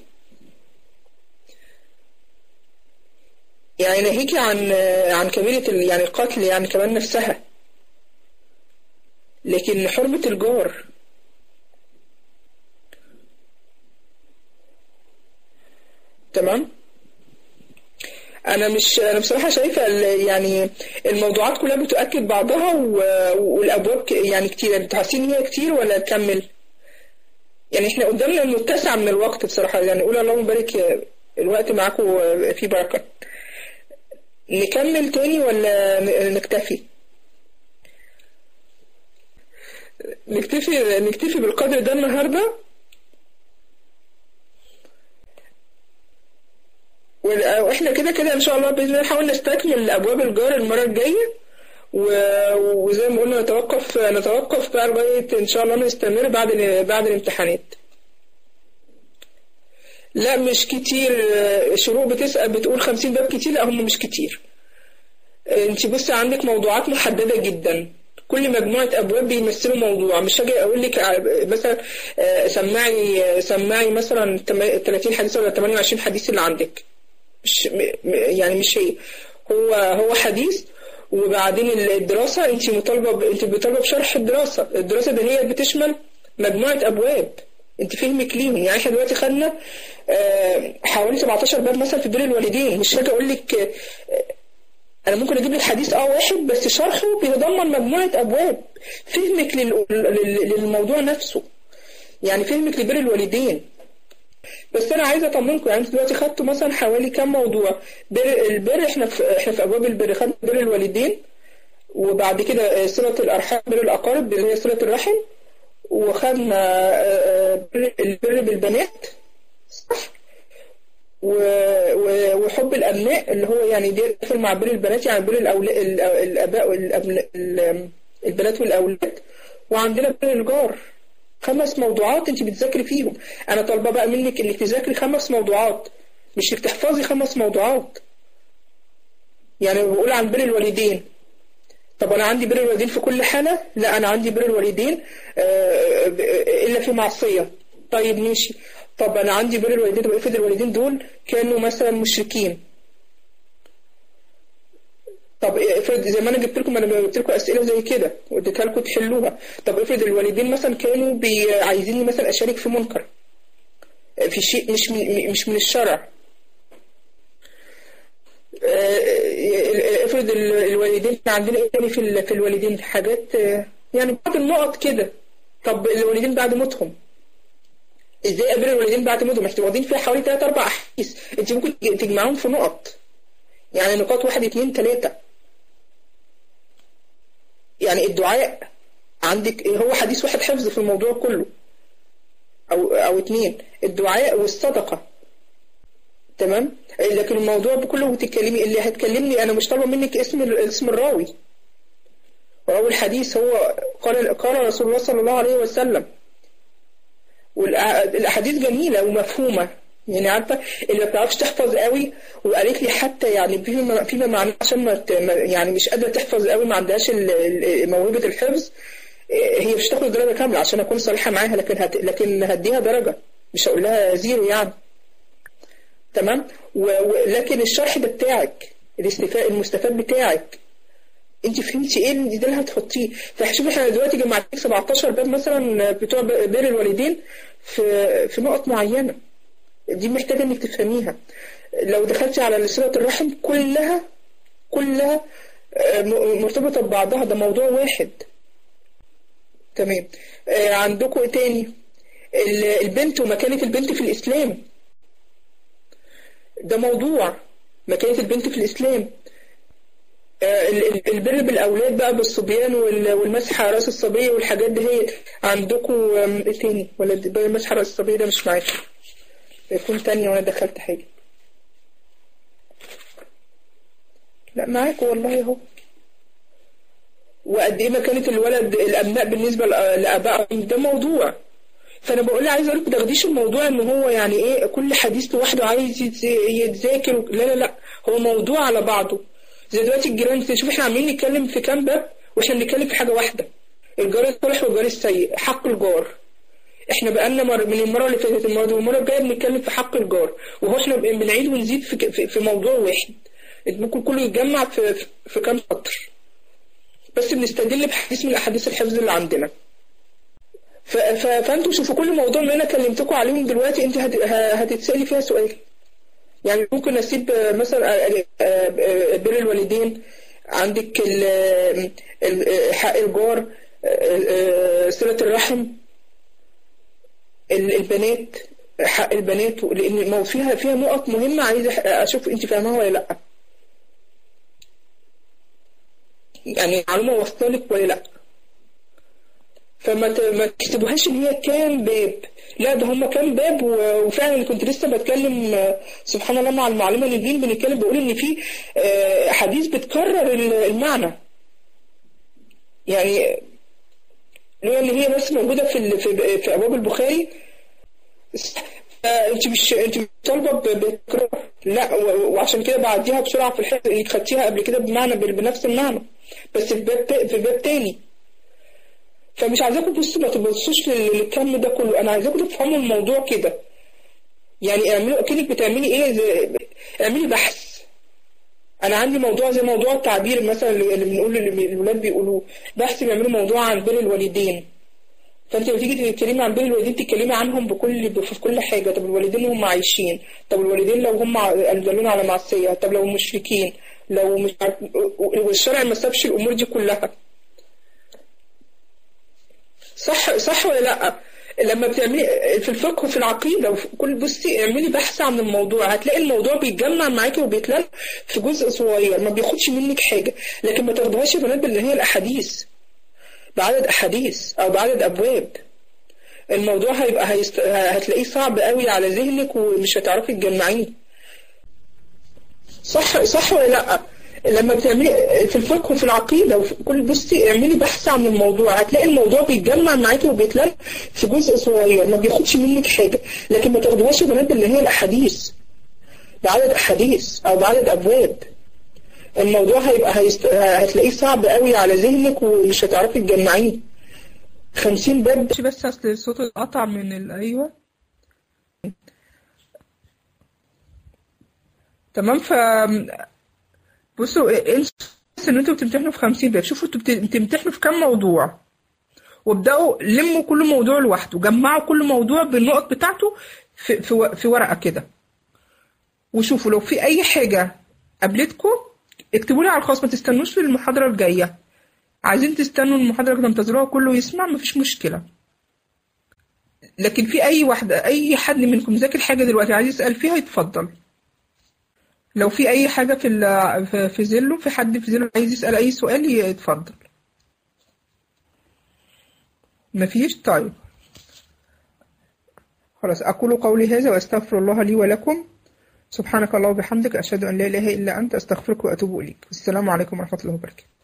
Speaker 1: يعني ناهيك عن عن كبيرة يعني القتل يعني كمان نفسها لكن حرمة الجار تمام انا مش انا بصراحه شايفه يعني الموضوعات كلها بتؤكد بعضها والابواب يعني كتير انتوا حاسين ان هي كتير ولا نكمل يعني احنا قدامنا متسع من الوقت بصراحه يعني قول اللهم بارك الوقت معاكم في بركه نكمل تاني ولا نكتفي نكتفي نكتفي بالقدر ده النهارده واحنا كده كده ان شاء الله باذن الله نحاول نستكمل ابواب الجار المره الجايه وزي ما قلنا نتوقف نتوقف بقى لغايه ان شاء الله نستمر بعد بعد الامتحانات لا مش كتير شروق بتسأل بتقول 50 باب كتير لا هم مش كتير انت بصي عندك موضوعات محددة جدا كل مجموعة أبواب بيمثلوا موضوع مش هاجي أقول لك مثلا سمعي سمعي مثلا 30 حديث ولا 28 حديث اللي عندك مش يعني مش هي هو هو حديث وبعدين الدراسة انت مطالبة انت بتطالبة بشرح الدراسة الدراسة ده هي بتشمل مجموعة أبواب انت فهمك ليهم يعني احنا دلوقتي خدنا حوالي 17 باب مثلا في بر الوالدين مش هاجي اقول لك انا ممكن اجيب لك حديث اه واحد بس شرحه بيتضمن مجموعه ابواب فهمك للموضوع نفسه يعني فهمك لبر الوالدين بس انا عايزه اطمنكم يعني انتوا دلوقتي خدتوا مثلا حوالي كام موضوع بر البر احنا في احنا في ابواب البر خدنا بر الوالدين وبعد كده صله الارحام بر الاقارب اللي هي صله الرحم وخدنا البر بالبنات صح وحب الابناء اللي هو يعني داخل مع بر البنات يعني بر الاباء البنات والاولاد وعندنا بر الجار خمس موضوعات انت بتذاكري فيهم انا طالبه بقى منك انك تذاكري خمس موضوعات مش انك تحفظي خمس موضوعات يعني بقول عن بر الوالدين طب انا عندي بر الوالدين في كل حاله لا انا عندي بر الوالدين الا في معصيه طيب ماشي طب انا عندي بر الوالدين طب افرض الوالدين دول كانوا مثلا مشركين طب افرض زي ما انا جبت لكم انا جبت لكم اسئله زي كده واديتها لكم تحلوها طب افرض الوالدين مثلا كانوا بي عايزيني مثلا اشارك في منكر في شيء مش من مش من الشرع افرض الوالدين عندنا ايه تاني في في الوالدين حاجات يعني بعض النقط كده طب الوالدين بعد موتهم ازاي ابر الوالدين بعد موتهم احنا واخدين فيها حوالي 3 4 احاديث انت ممكن تجمعهم في نقط يعني نقاط واحد اثنين ثلاثة يعني الدعاء عندك هو حديث واحد حفظ في الموضوع كله او او اثنين الدعاء والصدقة تمام لكن الموضوع كله بتتكلمي اللي هتكلمني انا مش طالبه منك اسم اسم الراوي وراوي الحديث هو قال قال رسول الله صلى الله عليه وسلم والاحاديث جميله ومفهومه يعني عارفه اللي ما بتعرفش تحفظ قوي وقالت لي حتى يعني فيما فيما معناه عشان ما يعني مش قادره تحفظ قوي ما عندهاش موهبه الحفظ هي مش هتاخد درجه كامله عشان اكون صريحه معاها لكن هت لكن هديها درجه مش هقول لها زيرو يعني تمام ولكن الشرح ده بتاعك الاستفاء المستفاد بتاعك انت فهمتي ايه اللي ده اللي هتحطيه فشوف احنا دلوقتي جمعت لك 17 باب مثلا بتوع بر الوالدين في في نقط معينه دي محتاجه انك تفهميها لو دخلتي على صله الرحم كلها كلها مرتبطه ببعضها ده موضوع واحد تمام عندكم ايه تاني البنت ومكانه البنت في الاسلام ده موضوع مكانه البنت في الاسلام البر بالاولاد بقى بالصبيان والمسح على راس الصبيه والحاجات دي هي عندكم ايه تاني ولا المسح على راس الصبيه ده مش معاكم يكون تانية وانا دخلت حاجه لا معاكم والله اهو وقد ايه مكانه الولد الابناء بالنسبه لابائهم ده موضوع فانا بقول عايز اقول لك ما تاخديش الموضوع ان هو يعني ايه كل حديث لوحده عايز يتذاكر لا لا لا هو موضوع على بعضه زي دلوقتي الجيران شوف احنا عاملين نتكلم في كام باب واحنا بنتكلم في حاجه واحده الجار الصالح والجار السيء حق الجار احنا بقالنا مر من المره اللي فاتت المره دي والمره الجايه بنتكلم في حق الجار وهو احنا بنعيد ونزيد في, في, في موضوع واحد ممكن كله يتجمع في, في, في كام سطر بس بنستدل بحديث من الاحاديث الحفظ اللي عندنا فانتوا شوفوا كل موضوع اللي انا كلمتكم عليهم دلوقتي انت هتتسالي فيها سؤال يعني ممكن اسيب آه، مثلا آه، آه، بر الوالدين عندك ال- ال- حق الجار صلة الرحم ال- البنات حق البنات لان ما هو فيها فيها نقط مهمة عايزة اشوف انت فاهماها ولا لا يعني معلومة واصله لك ولا لا فما ت- ما تكتبوهاش ان هي كام باب لا ده هم كام باب و- وفعلا كنت لسه بتكلم آه، سبحان الله مع المعلمه نيفين بنتكلم بقول ان في آه، حديث بتكرر ال- المعنى يعني لو ان هي بس موجوده في ال- في في ابواب البخاري انت مش انت مش طالبه ب- بتكرار لا و- وعشان كده بعديها بسرعه في الحته اللي خدتيها قبل كده بمعنى بنفس المعنى بس في باب تا- في باب تاني فمش عايزاكم بصوا ما تبصوش لل- للكم ده كله انا عايزاكم تفهموا الموضوع كده يعني اعملوا اكنك بتعملي ايه زي اعملي بحث انا عندي موضوع زي موضوع التعبير مثلا اللي اللي بنقول اللي الولاد بيقولوه بحث بيعملوا موضوع عن بر الوالدين فانت لما تيجي تتكلمي عن بر الوالدين تتكلمي عنهم بكل في كل حاجه طب الوالدين هم عايشين طب الوالدين لو هم دلونا على معصيه طب لو مشركين لو مش عارف والشرع ما سابش الامور دي كلها صح صح ولا لا لما بتعملي في الفقه وفي العقيده وفي كل بصي اعملي بحث عن الموضوع هتلاقي الموضوع بيتجمع معاكي وبيتلم في جزء صغير ما بياخدش منك حاجه لكن ما تاخدوهاش يا بنات باللي هي الاحاديث بعدد احاديث او بعدد ابواب الموضوع هيبقى هيست... هتلاقيه صعب قوي على ذهنك ومش هتعرفي تجمعيه صح صح ولا لا لما بتعملي في الفقه وفي العقيدة وفي كل بصي اعملي بحث عن الموضوع هتلاقي الموضوع بيتجمع معاكي وبيتلم في جزء صغير ما بياخدش منك حاجة لكن ما تاخدوهاش يا بنات اللي هي الأحاديث بعدد أحاديث أو بعدد أبواب الموضوع هيبقى هيست... هتلاقيه صعب قوي على ذهنك ومش هتعرفي تجمعيه خمسين باب بس أصل الصوت اتقطع من ال... أيوه تمام ف بصوا انسوا ان انتوا بتمتحنوا في 50 باب شوفوا انتوا بت- بتمتحنوا في كام موضوع وابداوا لموا كل موضوع لوحده جمعوا كل موضوع بالنقط بتاعته في في, و- في ورقه كده وشوفوا لو في اي حاجه قابلتكم اكتبوا لي على الخاص ما تستنوش للمحاضره الجايه عايزين تستنوا المحاضره كده تنتظروها كله يسمع مفيش مشكله لكن في اي واحده اي حد منكم ذاكر حاجه دلوقتي عايز يسال فيها يتفضل لو في اي حاجه في ال- في- في زيلو في حد في زيلو عايز يسال اي سؤال يتفضل مفيش طيب خلاص اقول قولي هذا واستغفر الله لي ولكم سبحانك اللهم وبحمدك اشهد ان لا اله الا انت استغفرك واتوب اليك السلام عليكم ورحمه الله وبركاته